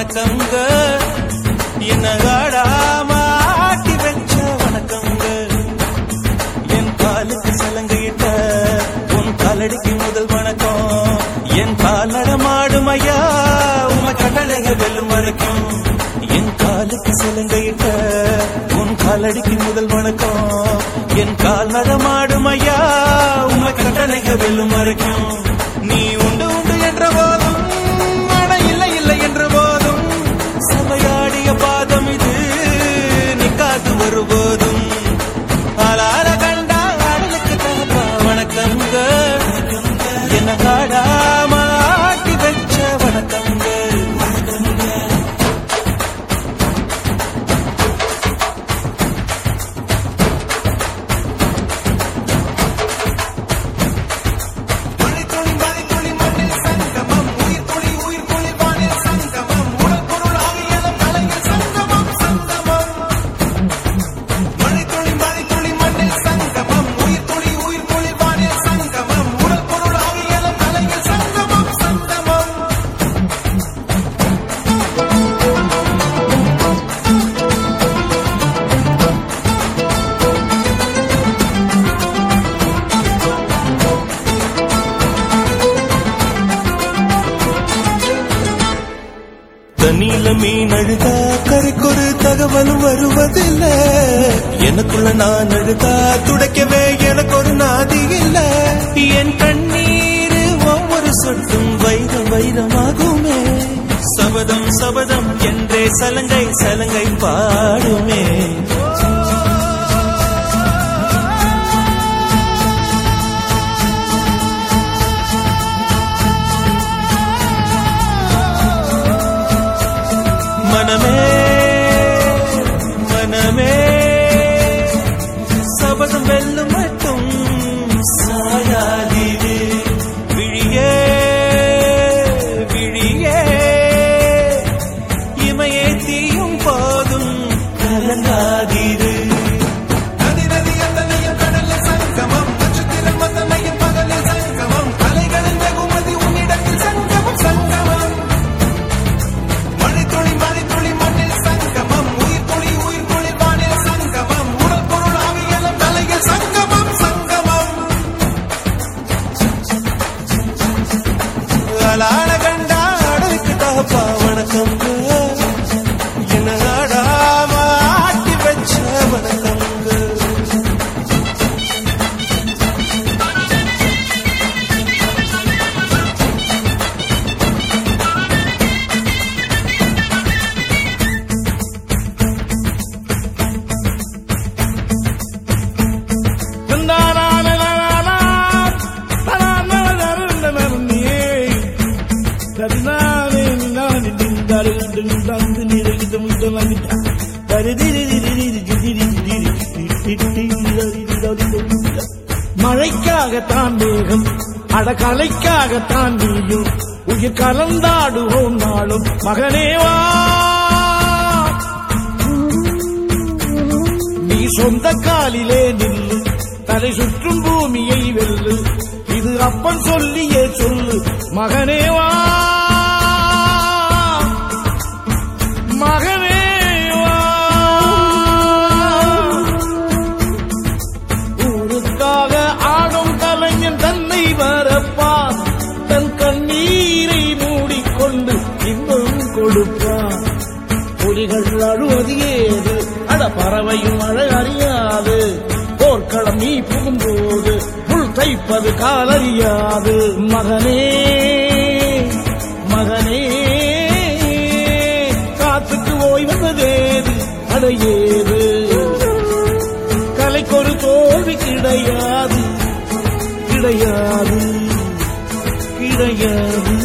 வணக்கங்க என்ன ஆடாம ஆட்டி வச்ச வணக்கங்க என் காலுக்கு சலங்கையிட்ட உன் காலடிக்கு முதல் வணக்கம் என் கால் நடமாடும் ஐயா உம கடலைக வெல்லும் வரைக்கும் என் காலுக்கு சலங்கையிட்ட உன் காலடிக்கு முதல் வணக்கம் என் கால் நடமாடும் ஐயா உம கடலைக வெல்லும் வரைக்கும் நீ உண்டு உண்டு என்ற போதும் அட இல்லை இல்லை என்ற போதும் சபையாடிய பாதம் இது நிக்காது ஒருபோதும் ஆளார கண்டா ஆடலுக்கு தகப்பா வணக்கங்க என்ன காடாம ஆட்டி வச்ச வணக்கங்க மழைத்துளி மழைத்துளி மண்ணில் சங்கமம் உயிர் துளி உயிர் துளி வானில் சங்கமம் உடல் பொருள் ஆவியலும் கலையில் சங்கமம் சங்கமம் மழைத்துளி மழைத்துளி மண்ணில் சங்கமம் உயிர் துளி உயிர் துளி வானில் சங்கமம் உடல் பொருள் ஆவியலும் கலையில் சங்கமம் சங்கமம் தண்ணியில மீன் அழுதா கரைக்கொரு தகவலும் வருவதில்லை எனக்குள்ள நான் அழுதா துடைக்கவே எனக்கு ஒரு நாதி இல்ல என் கண்ணீர் ஒவ்வொரு சொட்டும் வைரம் வைரமாகுமே சபதம் சபதம் என்றே சலங்கை சலங்கை பாடுமே மனமே மனமே சபதம் வெல்லும் மட்டும் சாயாதீது விழியே விழியே இமையே தீயும் போதும் கலங்காதீது நதி நதி அத்தனையும் கடலில் சங்கமம் நட்சத்திரம் அத்தனையும் பகலில் சங்கமம் கலைகளின் வெகுமதி உன்னிடத்தில் சங்கமம் சங்கமம் மழைத்துளி மழைத்துளி மண்ணில் சங்கமம் உயிர் துளி உயிர் துளி வானில் சங்கமம் உடல் பொருள் ஆவியலும் தலையில் சங்கமம் சங்கமம் அலான கண்டா அடலுக்கு தகப்பா வணக்கம் என்ன ஆடாம ஆட்டி வச்ச வணக்கம் மழைக்காகத்தான் மேகம் அடகலைக்காகத்தான் நீயும் உயிர் கலந்தாடுவோம் நாளும் மகனேவா நீ சொந்த காலிலே நில்லு தலை சுற்றும் பூமியை வெல்லு இது அப்பன் சொல்லியே சொல்லு மகனேவா மகனேவா ஊருக்காக ஆடும் கலைஞன் தன்னை வரப்பான் தன் கண்ணீரை மூடிக்கொண்டு இன்பம் கொடுப்பான் புலிகள் அழுவது ஏது அட பறவையும் அழ அறியாது போர்க்களம் நீ புகும்போது முள் தைப்பது காலறியாது மகனே மகனே காத்துக்கு ஓய்வதேது அடையேது கலைக்கொரு தோல்வி கிடையாது கிடையாது கிடையாது